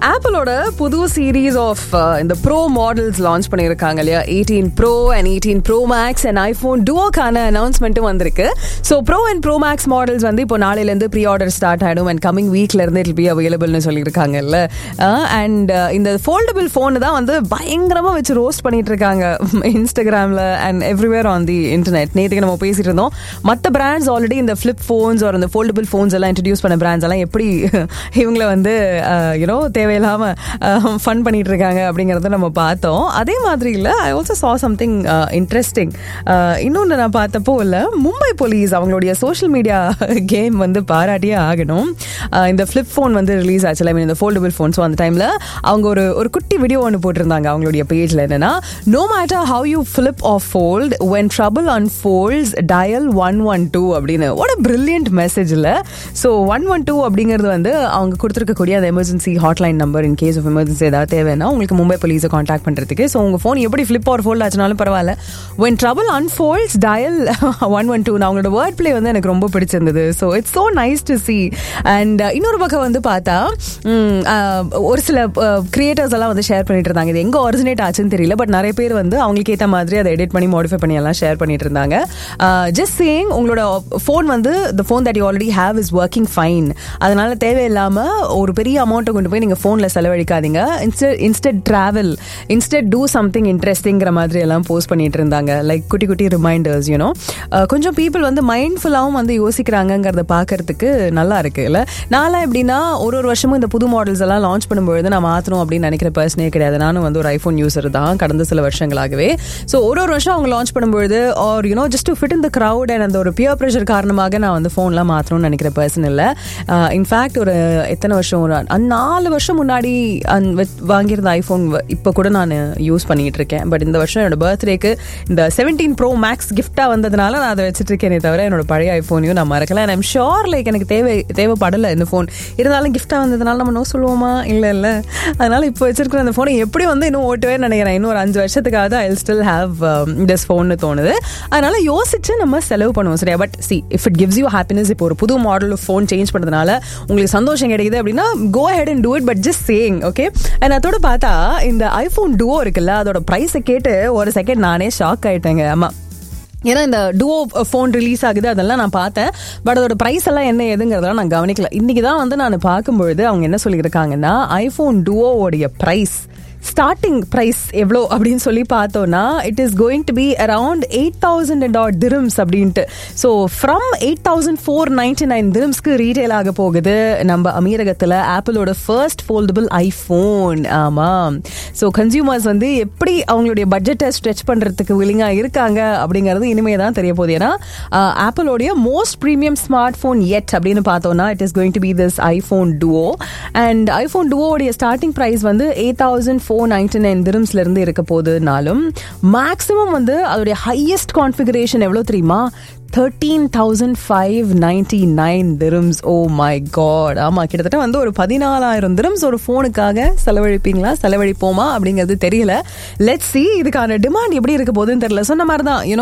ஆப்பிளோட புது series of இந்த pro models launch பண்ணியிருக்காங்க இல்லையா eighteen pro and eighteen pro max and iPhone டுவோக்கான அனௌன்ஸ்மெண்ட்டும் வந்திருக்கு so pro and pro max models வந்து இப்போ நாளையிலேருந்து ப்ரீ ஆர்டர் ஸ்டார்ட் ஆகிடும் அண்ட் கமிங் வீக்ல இருந்து இட் பி அவைலபிள்னு சொல்லியிருக்காங்கல்ல அண்ட் இந்த ஃபோல்டபிள் ஃபோன் தான் வந்து பயங்கரமாக வச்சு ரோஸ்ட் பண்ணிட்டு இருக்காங்க இன்ஸ்டாகிராமில் and everywhere on the internet நேற்றுக்கு நம்ம பேசிட்டு இருந்தோம் மற்ற பிராண்ட்ஸ் ஆல்ரெடி இந்த ஃப்ளிப் ஃபோன்ஸ் ஒரு இந்த ஃபோல்டபிள் ஃபோன்ஸ் எல்லாம் இன்ட்ரடியூஸ் பண்ண பிராண்ட்ஸ் எல்லாம் எப்படி இவங்களை வந்து யூனோ தேவையில்லாம ஃபன் பண்ணிட்டு இருக்காங்க அப்படிங்கறத நம்ம பார்த்தோம் அதே மாதிரி இல்ல I also saw something interesting இன்னொன்று நான் பார்த்தப்போ இல்ல மும்பை போலீஸ் அவங்களுடைய சோஷியல் மீடியா கேம் வந்து பாராட்டியே ஆகணும் Uh, இந்த ஃபிளிப் ஃபோன் வந்து ரிலீஸ் ஆச்சு ஐ மீன் இந்த ஃபோல்டபிள் ஃபோன் ஸோ அந்த டைம்ல அவங்க ஒரு ஒரு குட்டி வீடியோ ஒன்று போட்டிருந்தாங்க அவங்களுடைய பேஜ்ல என்னன்னா no matter how you flip of fold when trouble unfolds dial one one two அப்படின்னு ஒரு பிரில்லியன்ட் மெசேஜில் ஸோ ஒன் ஒன் டூ அப்படிங்கிறது வந்து அவங்க கொடுத்துருக்கக்கூடிய அந்த emergency hotline number in case of emergency ஏதாவது தேவைன்னா உங்களுக்கு மும்பை போலீஸை காண்டாக்ட் பண்ணுறதுக்கு ஸோ உங்கள் ஃபோன் எப்படி ஃப்ளிப் ஆர் ஃபோல்ட் ஆச்சுனாலும் பரவாயில்ல when trouble unfolds dial one one two நான் அவங்களோட வேர்ட் பிளே வந்து எனக்கு ரொம்ப பிடிச்சிருந்தது so it's so nice to see and இன்னொரு பக்கம் வந்து பார்த்தா ம், அஹ், ஒரு சில கிரியேட்டர்ஸ் எல்லாம் வந்து ஷேர் பண்ணிட்டு இருந்தாங்க இது எங்க ஒரிஜினேட் ஆச்சுன்னு தெரியல பட் நிறைய பேர் வந்து அவங்களுக்கு ஏற்ற மாதிரி அதை எடிட் பண்ணி மாடிஃபை பண்ணி எல்லாம் ஷேர் பண்ணிட்டு இருந்தாங்க ஜஸ்ட் சேயிங் உங்களோட ஃபோன் வந்து the phone that you already have is working fine அதனால தேவையில்லாம ஒரு பெரிய அமௌண்ட்டை கொண்டு போய் நீங்க ஃபோன்ல செலவழிக்காதீங்க instead instead travel instead do something இன்ட்ரெஸ்டிங்கிற மாதிரி எல்லாம் போஸ்ட் பண்ணிட்டு இருந்தாங்க லைக் குட்டி குட்டி ரிமைண்டர்ஸ் யூனோ கொஞ்சம் பீப்புள் வந்து மைண்ட்ஃபுல்லாகவும் வந்து யோசிக்கிறாங்கங்கிறத பார்க்கறதுக்கு நல்லா இருக்கு இல்ல நான்லாம் எப்படின்னா ஒரு ஒரு வருஷமும் இந்த புது மாடல்ஸ் எல்லாம் லான்ச் பண்ணும்பொழுது நான் மாற்றணும் அப்படின்னு நினைக்கிற பர்சனே கிடையாது நானும் வந்து ஒரு ஐஃபோன் யூசர் தான் கடந்த சில வருஷங்களாகவே ஸோ ஒரு ஒரு வருஷம் அவங்க லான்ச் பண்ணும்பொழுது or you know just to fit in the crowd and அந்த ஒரு பியர் ப்ரெஷர் காரணமாக நான் வந்து ஃபோன்லாம் மாற்றணும்னு நினைக்கிற பர்சன் இல்லை இன்ஃபேக்ட் ஒரு எத்தனை வருஷம் ஒரு அ- நாலு வருஷம் முன்னாடி அந்த வெச்- வாங்கியிருந்த ஐஃபோன் இப்போ கூட நான் யூஸ் பண்ணிட்டு இருக்கேன் பட் இந்த வருஷம் என்னோட பர்த்டேக்கு இந்த செவன்டீன் ப்ரோ மேக்ஸ் கிஃப்டாக வந்ததுனால நான் அதை வச்சுட்டு இருக்கேனே தவிர என்னோட பழைய ஐஃபோனையும் நான் மறக்கல அண்ட் ஐம் ஷோர் லைக் எனக்கு தேவை தேவைப்படலை இந்த ஃபோன் இருந்தாலும் கிஃப்டாக வந்ததுனால நம்ம நோ சொல்லுவோமா இல்லை இல்லை அதனால இப்போ வச்சிருக்கிற அந்த ஃபோனை எப்படி வந்து இன்னும் ஓட்டுவே நினைக்கிறேன் இன்னும் ஒரு அஞ்சு வருஷத்துக்காக ஐ ஸ்டில் ஹேவ் திஸ் ஃபோன்னு தோணுது அதனால யோசிச்சு நம்ம செலவு பண்ணுவோம் சரியா but see if it gives you happiness இப்போ ஒரு புது மாடல் ஃபோன் சேஞ்ச் பண்ணதுனால உங்களுக்கு சந்தோஷம் கிடைக்குது அப்படின்னா go ahead and do it but just saying okay and அதோட பார்த்தா இந்த ஐஃபோன் டூவோ இருக்குல்ல அதோட ப்ரைஸை கேட்டு ஒரு செகண்ட் நானே ஷாக் ஆயிட்டேங்க ஆமா ஏன்னா இந்த டுவோ ஃபோன் ரிலீஸ் ஆகுது அதெல்லாம் நான் பார்த்தேன் பட் அதோட ப்ரைஸ் எல்லாம் என்ன ஏதுங்கிறதெல்லாம் நான் கவனிக்கல இன்னைக்கு தான் வந்து நான் பார்க்கும்பொழுது அவங்க என்ன சொல்லியிருக்காங்கன்னா ஐஃபோன் டுவோடைய ப்ரைஸ் ஸ்டார்டிங் ப்ரைஸ் எவ்வளோ அப்படின்னு சொல்லி பார்த்தோம்னா it is going to be around eight thousand and odd dirhams அப்படின்ட்டு so from eight thousand four ninety nine திரும்ஸ்க்கு ரீட்டைல் ஆக போகுது நம்ம அமீரகத்தில் ஆப்பிளோட ஃபர்ஸ்ட் ஃபோல்டபுள் ஐஃபோன் ஆமாம் ஸோ கன்சியூமர்ஸ் வந்து எப்படி அவங்களுடைய பட்ஜெட்டை ஸ்ட்ரெச் பண்ணுறதுக்கு வில்லிங்காக இருக்காங்க அப்படிங்கிறது இனிமே தான் தெரிய போகுது ஏன்னா ஆப்பிளோடைய மோஸ்ட் ப்ரீமியம் ஸ்மார்ட் ஃபோன் எட் அப்படின்னு பார்த்தோம்னா it is going to be this iPhone duo and iPhone டுவோடைய ஸ்டார்டிங் ப்ரைஸ் வந்து eight thousand four ninety nine திரும்ஸ்ல இருந்து இருக்க போகுதுனாலும் மேக்ஸிமம் வந்து அதோடைய ஹையஸ்ட் கான்ஃபிகரேஷன் எவ்வளோ தெரியுமா thirteen thousand five ninety nine dirhams oh my god ஆமாம் கிட்டத்தட்ட வந்து ஒரு பதினாலாயிரம் திரும்ஸ் ஒரு ஃபோனுக்காக செலவழிப்பீங்களா செலவழிப்போமா அப்படிங்கிறது தெரியல லெட் சி இதுக்கான டிமாண்ட் எப்படி இருக்க போகுதுன்னு தெரியல சொன்ன மாதிரி தான்